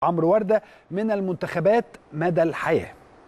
عمرو ورده من المنتخبات مدى الحياه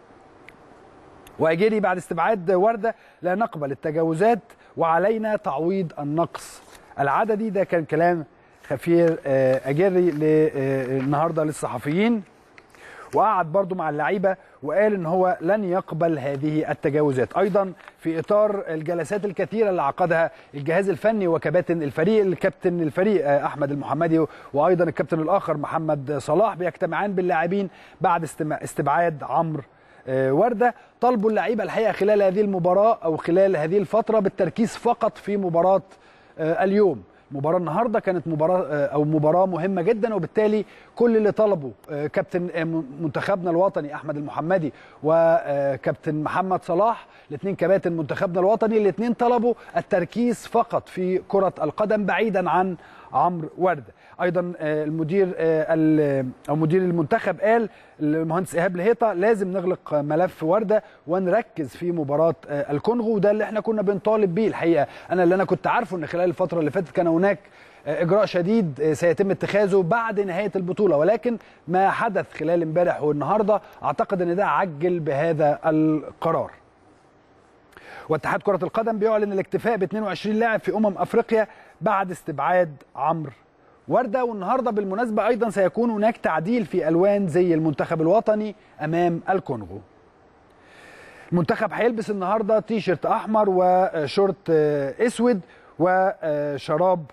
واجري بعد استبعاد ورده لا نقبل التجاوزات وعلينا تعويض النقص العددي ده كان كلام خفير اجري النهارده للصحفيين وقعد برضو مع اللعيبه وقال ان هو لن يقبل هذه التجاوزات ايضا في اطار الجلسات الكثيره اللي عقدها الجهاز الفني وكباتن الفريق الكابتن الفريق احمد المحمدي وايضا الكابتن الاخر محمد صلاح بيجتمعان باللاعبين بعد استبعاد عمرو ورده طلبوا اللعيبه الحقيقه خلال هذه المباراه او خلال هذه الفتره بالتركيز فقط في مباراه اليوم مباراه النهارده كانت مباراه او مباراه مهمه جدا وبالتالي كل اللي طلبه كابتن منتخبنا الوطني احمد المحمدي وكابتن محمد صلاح الاثنين كباتن منتخبنا الوطني الاثنين طلبوا التركيز فقط في كره القدم بعيدا عن عمرو ورده ايضا المدير او مدير المنتخب قال المهندس ايهاب الهيطه لازم نغلق ملف ورده ونركز في مباراه الكونغو وده اللي احنا كنا بنطالب بيه الحقيقه انا اللي انا كنت عارفه ان خلال الفتره اللي فاتت كان هناك اجراء شديد سيتم اتخاذه بعد نهايه البطوله ولكن ما حدث خلال امبارح والنهارده اعتقد ان ده عجل بهذا القرار واتحاد كره القدم بيعلن الاكتفاء ب 22 لاعب في امم افريقيا بعد استبعاد عمرو ورده والنهارده بالمناسبه ايضا سيكون هناك تعديل في الوان زي المنتخب الوطني امام الكونغو المنتخب هيلبس النهارده تي شيرت احمر وشورت اسود وشراب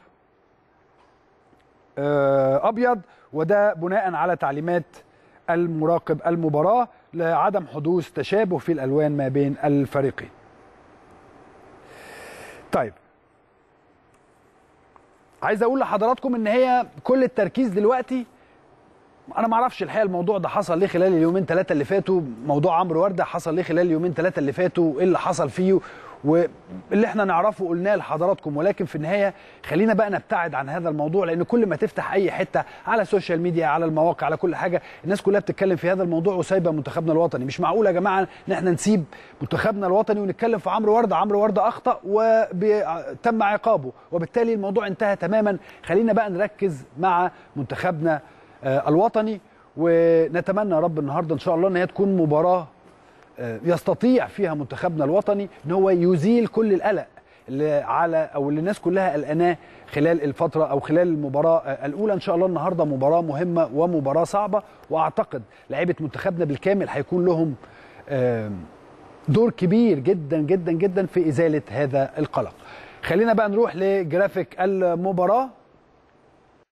ابيض وده بناء على تعليمات المراقب المباراه لعدم حدوث تشابه في الالوان ما بين الفريقين طيب عايز اقول لحضراتكم ان هي كل التركيز دلوقتي انا ما اعرفش الحقيقه الموضوع ده حصل ليه خلال اليومين ثلاثه اللي فاتوا موضوع عمرو ورده حصل ليه خلال اليومين ثلاثه اللي فاتوا ايه اللي حصل فيه واللي احنا نعرفه قلناه لحضراتكم ولكن في النهايه خلينا بقى نبتعد عن هذا الموضوع لان كل ما تفتح اي حته على السوشيال ميديا على المواقع على كل حاجه الناس كلها بتتكلم في هذا الموضوع وسايبه منتخبنا الوطني مش معقول يا جماعه ان احنا نسيب منتخبنا الوطني ونتكلم في عمرو ورده عمرو ورده اخطا وتم عقابه وبالتالي الموضوع انتهى تماما خلينا بقى نركز مع منتخبنا الوطني ونتمنى يا رب النهارده ان شاء الله ان هي تكون مباراه يستطيع فيها منتخبنا الوطني ان هو يزيل كل القلق اللي على او اللي الناس كلها قلقاناه خلال الفتره او خلال المباراه الاولى ان شاء الله النهارده مباراه مهمه ومباراه صعبه واعتقد لعيبه منتخبنا بالكامل هيكون لهم دور كبير جدا جدا جدا في ازاله هذا القلق خلينا بقى نروح لجرافيك المباراه